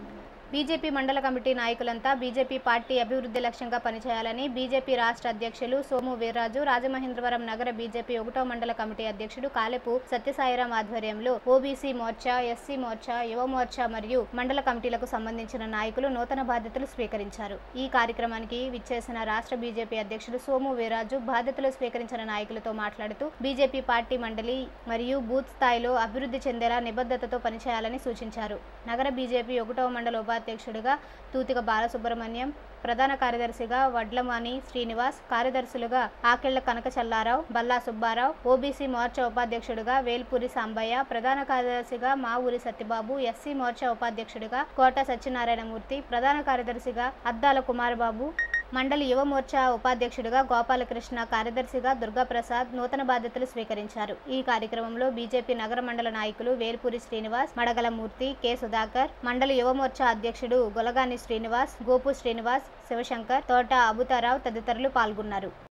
BJP మండల committee నాయకులంతా BJP party అభివృద్ధి లక్ష్యంగా పనిచేయాలని బీజేపీ రాష్ట్ర అధ్యక్షులు సోము వీర్రాజు రాజమహేంద్రవరం నగర బీజేపీ ఒకటో మండల కమిటీ అధ్యక్షుడు కాలెపు సత్యసాయిరాం ఆధ్వర్యంలో ఓబీసీ మోర్చా ఎస్సీ మోర్చా యువ మోర్చా మరియు మండల కమిటీలకు సంబంధించిన నాయకులు నూతన బాధ్యతలు స్వీకరించారు ఈ కార్యక్రమానికి విచ్చేసిన రాష్ట్ర బీజేపీ అధ్యక్షుడు సోము వీర్రాజు బాధ్యతలు స్వీకరించిన నాయకులతో మాట్లాడుతూ బీజేపీ పార్టీ మండలి మరియు బూత్ స్థాయిలో అభివృద్ధి చెందేలా నిబద్ధతతో పనిచేయాలని సూచించారు నగర బీజేపీ ఒకటవ మండల ఉపాధ్యక్షుడిగా తూతిక బాలసుబ్రహ్మణ్యం ప్రధాన కార్యదర్శిగా వడ్లమాని శ్రీనివాస్ కార్యదర్శులుగా ఆకెళ్ల కనక చల్లారావు బల్లా సుబ్బారావు ఓబీసీ మోర్చా ఉపాధ్యక్షుడిగా వేల్పూరి సాంబయ్య ప్రధాన కార్యదర్శిగా మా ఊరి సత్యబాబు ఎస్సీ మోర్చా ఉపాధ్యక్షుడిగా కోట సత్యనారాయణమూర్తి ప్రధాన కార్యదర్శిగా అద్దాల కుమారబాబు మండలి యువ మోర్చా ఉపాధ్యక్షుడిగా గోపాలకృష్ణ కార్యదర్శిగా దుర్గాప్రసాద్ నూతన బాధ్యతలు స్వీకరించారు ఈ కార్యక్రమంలో బీజేపీ నగర మండల నాయకులు వేల్పూరి శ్రీనివాస్ మడగల మూర్తి కె సుధాకర్ మండలి యువ మోర్చా అధ్యక్షుడు గొలగాని శ్రీనివాస్ గోపు శ్రీనివాస్ శివశంకర్ తోట అబుతారావు తదితరులు పాల్గొన్నారు